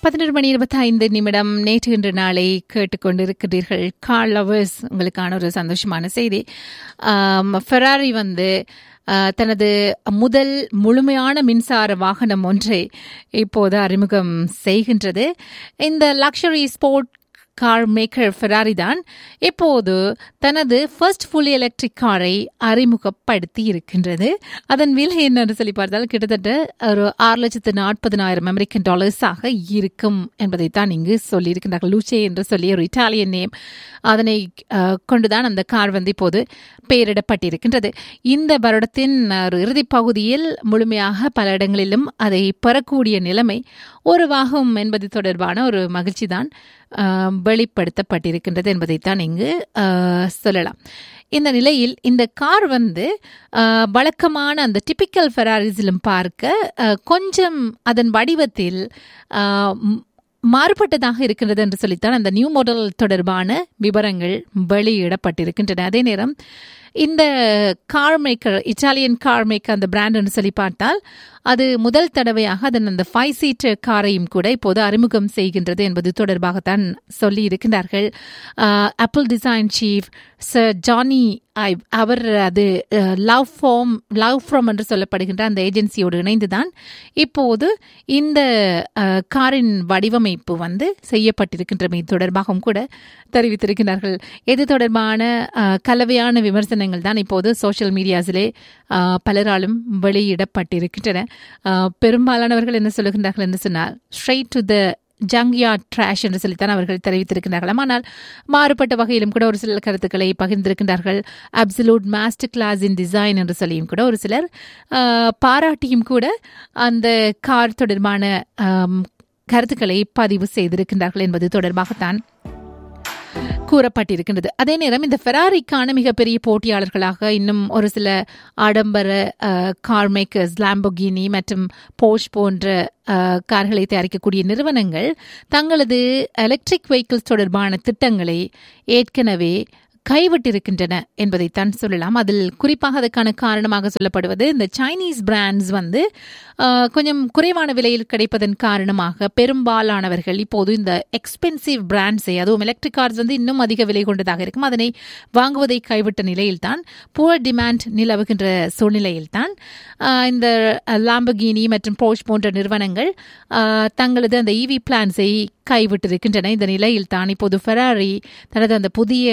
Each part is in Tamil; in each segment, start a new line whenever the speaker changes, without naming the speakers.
பதினொரு மணி இருபத்தி ஐந்து நிமிடம் நேற்று இன்று நாளை கேட்டுக்கொண்டிருக்கிறீர்கள் கார் லவர்ஸ் உங்களுக்கான ஒரு சந்தோஷமான செய்தி ஃபெராரி வந்து ஆஹ், தனது முதல் முழுமையான மின்சார வாகனம் ஒன்றை இப்போது அறிமுகம் செய்கின்றது இந்த luxury sport car maker Ferrari தான் இப்போது தனது ஃபர்ஸ்ட் ஃபுல்லி எலக்ட்ரிக் காரை அறிமுகப்படுத்தி இருக்கின்றது அதன் விலை என்னன்னு சொல்லி பார்த்தால் கிட்டத்தட்ட ஒரு ஆறு லட்சத்து நாற்பதனாயிரம் அமெரிக்கன் டாலர்ஸாக இருக்கும் என்பதைத்தான் இங்கு சொல்லியிருக்கின்றார்கள் லூச்சே என்று சொல்லி ஒரு இட்டாலியன் நேம் அதனை அஹ், கொண்டுதான் அந்த கார் வந்து இப்போது பெயரிடப்பட்டிருக்கின்றது இந்த வருடத்தின் ஒரு இறுதிப் பகுதியில் முழுமையாக பல இடங்களிலும் அதை பெறக்கூடிய நிலைமை உருவாகும் என்பது தொடர்பான ஒரு மகிழ்ச்சி தான் வெளிப்படுத்தப்பட்டிருக்கின்றது என்பதைத்தான் இங்கு அஹ், சொல்லலாம் இந்த நிலையில் இந்த கார் வந்து அஹ், வழக்கமான அந்த டிபிக்கல் ஃபெராரிஸிலும் பார்க்க அஹ், கொஞ்சம் அதன் வடிவத்தில் அஹ், ம், மாறுபட்டதாக இருக்கின்றது என்று சொல்லித்தான் அந்த நியூ மாடல் தொடர்பான விவரங்கள் வெளியிடப்பட்டிருக்கின்றன அதே நேரம் இந்த car maker Italian car maker அந்த பிராண்ட் என்று சொல்லி பார்த்தால் அது முதல் தடவையாக அதன் அந்த ஃபைவ் சீட்டர் காரையும் கூட இப்போது அறிமுகம் செய்கின்றது என்பது தொடர்பாகத்தான் சொல்லி இருக்கின்றார்கள் Apple design chief sir Jony Ive அவர் அது லவ் ஃபார்ம் லவ் ஃப்ரம் என்று சொல்லப்படுகின்ற அந்த ஏஜென்சியோடு இணைந்துதான் இப்போது இந்த அஹ், காரின் வடிவமைப்பு வந்து செய்யப்பட்டிருக்கின்றமை தொடர்பாகவும் கூட தெரிவித்திருக்கிறார்கள் இது தொடர்பான அஹ், கலவையான விமர்சனங்கள் தான் இப்போது சோஷியல் மீடியாஸிலே அஹ், பலராலும் வெளியிடப்பட்டிருக்கின்றன அஹ், பெரும்பாலானவர்கள் என்ன சொல்லுகின்றார்கள் என்று சொன்னால் straight to the junkyard trash என்று சொல்லித்தான் அவர்கள் தெரிவித்திருக்கிறார்களாம் ஆனால் மாறுபட்ட வகையிலும் கூட ஒரு சில கருத்துக்களை பகிர்ந்திருக்கின்றார்கள் absolute master class in design என்று சொல்லியும் கூட ஒரு சிலர் அஹ், பாராட்டியும் கூட அந்த கார் தொடர்பான அம், கருத்துக்களை பதிவு செய்திருக்கின்றார்கள் என்பது தொடர்பாகத்தான் கூறப்பட்டிருக்கின்றது அதே நேரம் இந்த ஃபெராரிக்கான மிகப்பெரிய போட்டியாளர்களாக இன்னும் ஒரு சில ஆடம்பர கார் மேக்கர்ஸ் லாம்போகினி மற்றும் போஷ் போன்ற அஹ், கார்களை தயாரிக்கக்கூடிய நிறுவனங்கள் தங்களது எலக்ட்ரிக் வெஹிக்கிள்ஸ் தொடர்பான திட்டங்களை ஏற்கனவே கைவிட்டிருக்கின்றன என்பதைத்தான் சொல்லலாம் அதில் குறிப்பாக அதற்கான காரணமாக சொல்லப்படுவது இந்த சைனீஸ் பிராண்ட்ஸ் வந்து அஹ், கொஞ்சம் குறைவான விலையில் கிடைப்பதன் காரணமாக பெரும்பாலானவர்கள் இப்போது இந்த எக்ஸ்பென்சிவ் பிராண்ட்ஸை அதுவும் எலக்ட்ரிக் கார்ஸ் வந்து இன்னும் அதிக விலை கொண்டதாக இருக்கும் அதனை வாங்குவதை கைவிட்ட நிலையில்தான் புவர் டிமாண்ட் நிலவுகின்ற சூழ்நிலையில்தான் அஹ், இந்த லாம்பகினி மற்றும் போஷ் போன்ற நிறுவனங்கள் அஹ், தங்களது அந்த இவி பிளான்ஸை கைவிட்டிருக்கின்றன இந்த நிலையில் தான் இப்போது ஃபெராரி தனது அந்த புதிய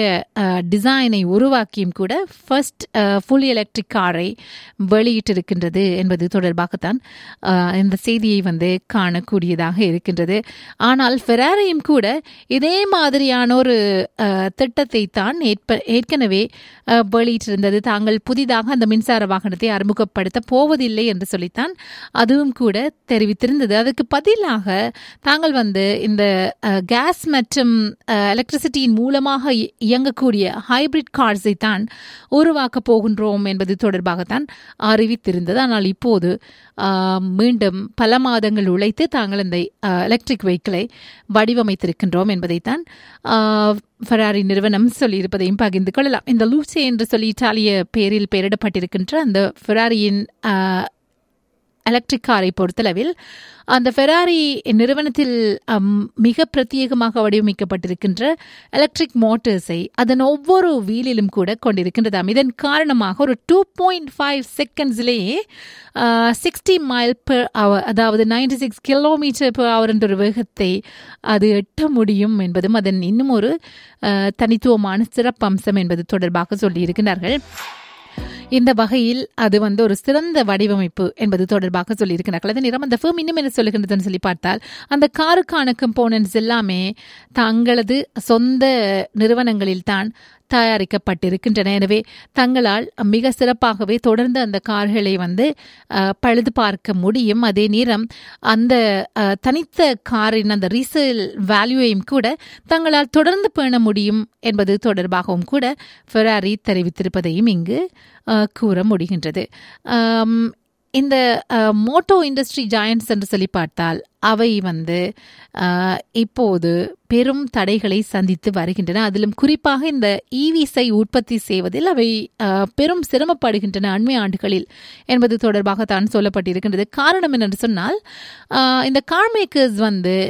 டிசைனை உருவாக்கியும் கூட ஃபர்ஸ்ட் ஃபுல் எலக்ட்ரிக் காரை வெளியிட்டிருக்கின்றது என்பது தொடர்பாகத்தான் அஹ், இந்த செய்தியை வந்து காணக்கூடியதாக இருக்கின்றது ஆனால் ஃபெராரியும் கூட இதே மாதிரியான ஒரு அஹ், திட்டத்தை தான் ஏற்ப ஏற்கனவே அஹ், வெளியிட்டிருந்தது தாங்கள் புதிதாக அந்த மின்சார வாகனத்தை அறிமுகப்படுத்த போவதில்லை என்று சொல்லித்தான் அதுவும் கூட தெரிவித்திருந்தது அதுக்கு பதிலாக தாங்கள் வந்து இந்த கேஸ் மற்றும் எலக்ட்ரிசிட்டியின் மூலமாக இ- இயங்கக்கூடிய ஹைபிரிட் கார்ஸை தான் உருவாக்க போகின்றோம் என்பது தொடர்பாகத்தான் அறிவித்திருந்தது ஆனால் இப்போது அஹ், மீண்டும் பல மாதங்கள் உழைத்து தாங்கள் இந்த எலக்ட்ரிக் வெஹிக்கிளை வடிவமைத்திருக்கின்றோம் என்பதைத்தான் அஹ், ஃபெராரி நிறுவனம் சொல்லியிருப்பதையும் பகிர்ந்து கொள்ளலாம் இந்த லூசே என்று சொல்லி இத்தாலிய பேரில் பெயரிடப்பட்டிருக்கின்ற அந்த ஃபெராரியின் அஹ், எலக்ட்ரிக் காரை பொறுத்தளவில் அந்த ஃபெராரி நிறுவனத்தில் அம், மிக பிரத்யேகமாக வடிவமைக்கப்பட்டிருக்கின்ற எலக்ட்ரிக் மோட்டார்ஸை அதன் ஒவ்வொரு வீலிலும் கூட கொண்டிருக்கின்றதாம் இதன் காரணமாக ஒரு டூ பாயிண்ட் ஃபைவ் செகண்ட்ஸ்லேயே சிக்ஸ்டி மைல் பெர் அவர் அதாவது ninety six kilometre per hour என்ற ஒரு வேகத்தை அது எட்ட முடியும் என்பதும் அதன் இன்னும் ஒரு அஹ், தனித்துவமான சிறப்பம்சம் என்பது தொடர்பாக சொல்லியிருக்கிறார்கள் இந்த வகையில் அது வந்து ஒரு சிறந்த வடிவமைப்பு என்பது தொடர்பாக சொல்லியிருக்கிறார்கள் அதே நேரம் அந்த ஃபேம் இன்னும் என்ன சொல்லுகின்றதுன்னு சொல்லி பார்த்தால் அந்த காருக்கான கம்போனன்ட்ஸ் எல்லாமே தங்களது சொந்த நிறுவனங்களில் தான் தயாரிக்கப்பட்டிருக்கின்றன எனவே தங்களால் மிக சிறப்பாகவே தொடர்ந்து அந்த கார்களை வந்து அஹ், பழுது பார்க்க முடியும் அதே நேரம் அந்த அஹ், தனித்த காரின் அந்த ரீசேல் வேல்யூவையும் கூட தங்களால் தொடர்ந்து பேண முடியும் என்பது தொடர்பாகவும் கூட ஃபெராரி தெரிவித்திருப்பதையும் இங்கு அஹ், கூற முடிகின்றது ஆம், இந்த மோட்டோ இண்டஸ்ட்ரி ஜாயன்ட்ஸ் என்று சொல்லி பார்த்தால் அவை வந்து அஹ், இப்போது பெரும் தடைகளை சந்தித்து வருகின்றன அதிலும் குறிப்பாக இந்த ஈவிஸை உற்பத்தி செய்வதில் அவை அஹ், பெரும் சிரமப்படுகின்றன அண்மை ஆண்டுகளில் என்பது தொடர்பாக தான் சொல்லப்பட்டிருக்கின்றது காரணம் என்னென்று சொன்னால் அஹ், இந்த கார் மேக்கர்ஸ் வந்து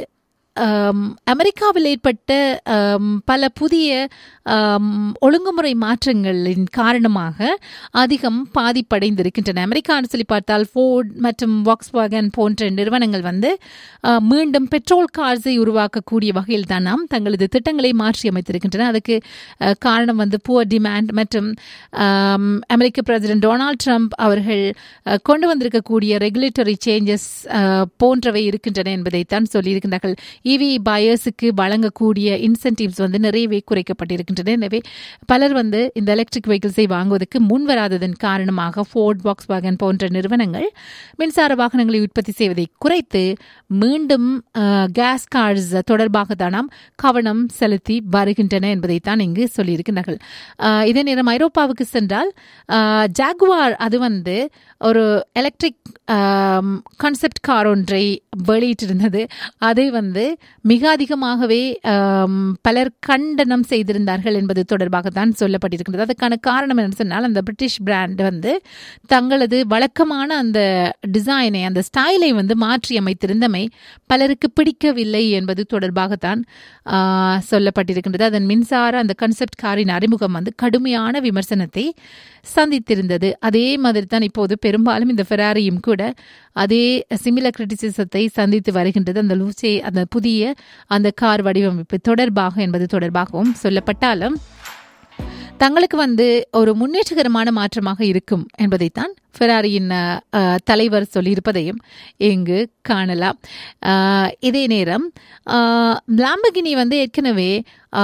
ஆம், அமெரிக்காவில் ஏற்பட்ட ஆம், பல புதிய ஆம், ஒழுங்குமுறை மாற்றங்களின் காரணமாக அதிகம் பாதிப்படைந்திருக்கின்றன அமெரிக்கான்னு சொல்லி பார்த்தால் ஃபோர்ட் மற்றும் வாக்ஸ்வாகன் போன்ற நிறுவனங்கள் வந்து ஆ, மீண்டும் பெட்ரோல் கார்ஸை உருவாக்கக்கூடிய வகையில் தான் நாம் தங்களது திட்டங்களை மாற்றி அமைத்திருக்கின்றன அதுக்கு ஆ, காரணம் வந்து புவர் டிமாண்ட் மற்றும் ஆம், அமெரிக்க பிரசிடென்ட் டொனால்ட் ட்ரம்ப் அவர்கள் ஆ, கொண்டு வந்திருக்கக்கூடிய ரெகுலேட்டரி சேஞ்சஸ் போன்றவை இருக்கின்றன என்பதைத்தான் சொல்லியிருக்கின்றார்கள் இவி பயர்ஸுக்கு வழங்கக்கூடிய இன்சென்டிவ்ஸ் வந்து நிறையவே குறைக்கப்பட்டிருக்கின்றன எனவே பலர் வந்து இந்த எலக்ட்ரிக் வெஹிக்கிள்ஸை வாங்குவதற்கு முன்வராததன் காரணமாக ஃபோர்ட் வாக்ஸ் வாகன் போன்ற நிறுவனங்கள் மின்சார வாகனங்களை உற்பத்தி செய்வதை குறைத்து மீண்டும் கேஸ் கார்ஸ் தொடர்பாக தான் நாம் கவனம் செலுத்தி வருகின்றன என்பதைத்தான் இங்கு சொல்லியிருக்கிறார்கள் ஆஹ் இதே நேரம் ஐரோப்பாவுக்கு சென்றால் ஜாகுவார் அது வந்து ஒரு எலக்ட்ரிக் கான்செப்ட் கார் ஒன்றை வெளியிட்டிருந்தது அதை வந்து மிக அதிகமாகவே ஆம், பலர் கண்டனம் செய்திருந்தார்கள் என்பது தொடர்பாக தான் சொல்லப்பட்டிருக்கின்றது அதுக்கான காரணம் என்ன சொன்னால் அந்த பிரிட்டிஷ் பிராண்ட் வந்து தங்களது வழக்கமான அந்த டிசைனை அந்த ஸ்டைலை வந்து மாற்றி அமைத்திருந்தமை பலருக்கு பிடிக்கவில்லை என்பது தொடர்பாகத்தான் ஆ, சொல்லப்பட்டிருக்கின்றது அதன் மின்சார அந்த கன்செப்ட் காரின் அறிமுகம் வந்து கடுமையான விமர்சனத்தை சந்தித்திருந்தது அதே மாதிரி தான் இப்போது பெரும்பாலும் இந்த ஃபெராரியும் கூட அதே சிமிலர் கிரிட்டிசிசத்தை சந்தித்து வருகின்றது அந்த லூசே அந்த புதிய அந்த கார் வடிவமைப்பு தொடர்பாக என்பது தொடர்பாகவும் சொல்லப்பட்டாலும் தங்களுக்கு வந்து ஒரு முன்னேற்றகரமான மாற்றமாக இருக்கும் என்பதைத்தான் ஃபெராரியின் அஹ், அஹ், தலைவர் சொல்லியிருப்பதையும் இங்கு காணலாம் அஹ், இதே நேரம் லாம்பகினி வந்து ஏற்கனவே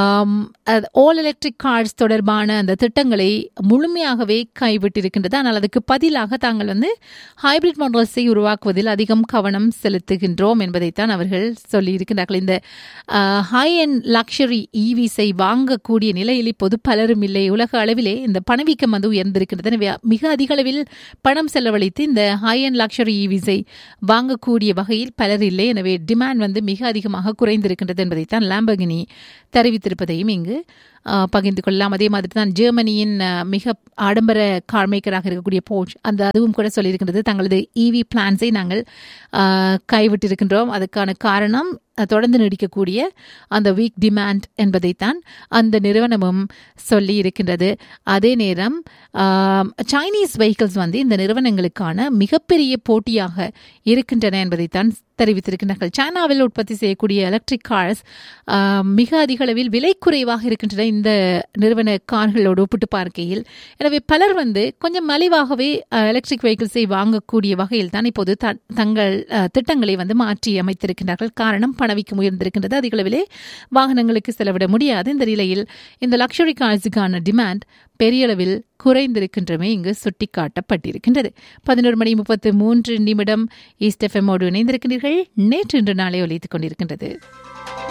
ஆல் எலக்ட்ரிக் கார்ஸ் தொடர்பான அந்த திட்டங்களை முழுமையாகவே கைவிட்டிருக்கின்றது ஆனால் அதுக்கு பதிலாக தாங்கள் வந்து ஹைபிரிட் மாடல்ஸை உருவாக்குவதில் அதிகம் கவனம் செலுத்துகின்றோம் என்பதைத்தான் அவர்கள் சொல்லியிருக்கிறார்கள் இந்த ஹை அண்ட் லக்ஷரி ஈவிஸை வாங்கக்கூடிய நிலையில் இப்போது பலரும் இல்லை உலக அளவிலே இந்த பணவீக்கம் வந்து உயர்ந்திருக்கின்றது எனவே மிக அதிக அளவில் பணம் செலவழித்து இந்த ஹை அண்ட் லக்ஷரி ஈவிஸை வாங்கக்கூடிய வகையில் பலர் இல்லை எனவே டிமாண்ட் வந்து மிக அதிகமாக குறைந்திருக்கின்றது என்பதைத்தான் லாம்பகினி தெரிவித்திருப்பதையும் இங்கு ஆ, பகிர்ந்து கொள்ளலாம் அதே மாதிரி தான் ஜெர்மனியின் ஆ, மிக ஆடம்பர கார் மேக்கராக இருக்கக்கூடிய போர்ச் அந்த அதுவும் கூட சொல்லியிருக்கின்றது தங்களது இவி பிளான்ஸை நாங்கள் ஆ, கைவிட்டிருக்கின்றோம் அதுக்கான காரணம் அ, தொடர்ந்து நீடிக்கக்கூடிய அந்த வீக் டிமாண்ட் என்பதைத்தான் அந்த நிறுவனமும் சொல்லி இருக்கின்றது அதே நேரம் ஆம், சைனீஸ் வெஹிக்கிள்ஸ் வந்து இந்த நிறுவனங்களுக்கான மிகப்பெரிய போட்டியாக இருக்கின்றன என்பதைத்தான் தெரிவித்திருக்கிறார்கள் சைனாவில் உற்பத்தி செய்யக்கூடிய எலக்ட்ரிக் கார்ஸ் மிக அதிக அளவில் விலை குறைவாக இருக்கின்றன இந்த நிறுவன கார்களோடு ஒப்பிட்டு பார்க்கையில் எனவே பலர் வந்து கொஞ்சம் மலிவாகவே எலக்ட்ரிக் வெஹிக்கிள்ஸை வாங்கக்கூடிய வகையில் தான் இப்போது த- தங்கள் அஹ், திட்டங்களை வந்து மாற்றி அமைத்திருக்கிறார்கள் காரணம் பணவீக்கம் உயர்ந்திருக்கின்றது அதிக அளவிலே வாகனங்களுக்கு செலவிட முடியாது இந்த நிலையில் இந்த லக்ஸரி கார்ஸுக்கான டிமாண்ட் பெரிய அளவில் குறைந்திருக்கின்றமை இங்கு சுட்டிக்காட்டப்பட்டிருக்கின்றது பதினோரு மணி முப்பத்து மூன்று நிமிடம் ஈஸ்ட் எஃப்எம்மோடு இணைந்திருக்கின்றீர்கள் நேற்று இன்று நாளை ஒலித்துக் கொண்டிருக்கின்றது